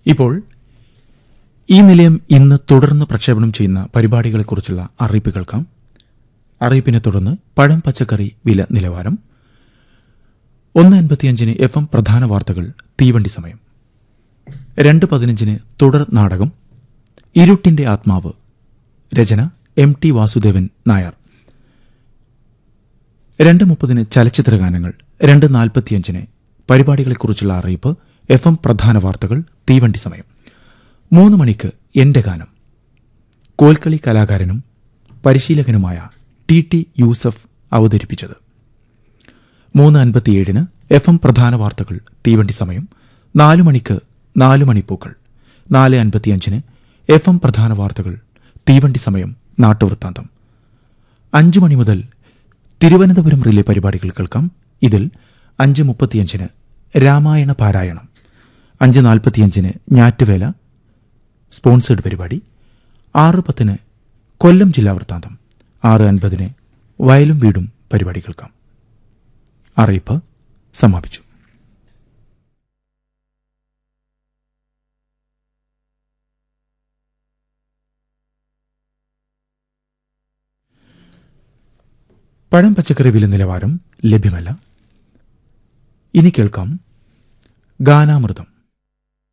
ഇപ്പോൾ ഈ നിലയം ഇന്ന് തുടർന്ന് പ്രക്ഷേപണം ചെയ്യുന്ന പരിപാടികളെക്കുറിച്ചുള്ള അറിയിപ്പ് കേൾക്കാം അറിയിപ്പിനെ തുടർന്ന് പഴം പച്ചക്കറി വില നിലവാരം ഒന്ന് അൻപത്തിയഞ്ചിന് എഫ് എം പ്രധാന വാർത്തകൾ തീവണ്ടി സമയം രണ്ട് പതിനഞ്ചിന് തുടർ നാടകം ഇരുട്ടിന്റെ ആത്മാവ് രചന എം ടി വാസുദേവൻ നായർ രണ്ട് മുപ്പതിന് ചലച്ചിത്ര ഗാനങ്ങൾ രണ്ട് നാൽപ്പത്തിയഞ്ചിന് പരിപാടികളെക്കുറിച്ചുള്ള അറിയിപ്പ് എഫ് എം പ്രധാന വാർത്തകൾ തീവണ്ടി സമയം മൂന്ന് മണിക്ക് എന്റെ ഗാനം കോൽക്കളി കലാകാരനും പരിശീലകനുമായ ടി ടി യൂസഫ് അവതരിപ്പിച്ചത് മൂന്ന് അൻപത്തിയേഴിന് എഫ് എം പ്രധാന വാർത്തകൾ തീവണ്ടി സമയം നാലു മണിക്ക് നാലു മണിപ്പൂക്കൾ നാല് അൻപത്തിയഞ്ചിന് എഫ് എം പ്രധാന വാർത്തകൾ തീവണ്ടി സമയം നാട്ടുവൃത്താന്തം അഞ്ചു മണി മുതൽ തിരുവനന്തപുരം റിലേ പരിപാടികൾ കേൾക്കാം ഇതിൽ അഞ്ച് മുപ്പത്തിയഞ്ചിന് രാമായണ പാരായണം അഞ്ച് നാൽപ്പത്തിയഞ്ചിന് ഞാറ്റുവേല സ്പോൺസേഡ് പരിപാടി ആറ് പത്തിന് കൊല്ലം ജില്ലാ വൃത്താന്തം ആറ് അൻപതിന് വയലും വീടും പരിപാടി കേൾക്കാം അറിയിപ്പ് സമാപിച്ചു പഴം പച്ചക്കറി വില നിലവാരം ലഭ്യമല്ല ഇനി കേൾക്കാം ഗാനാമൃതം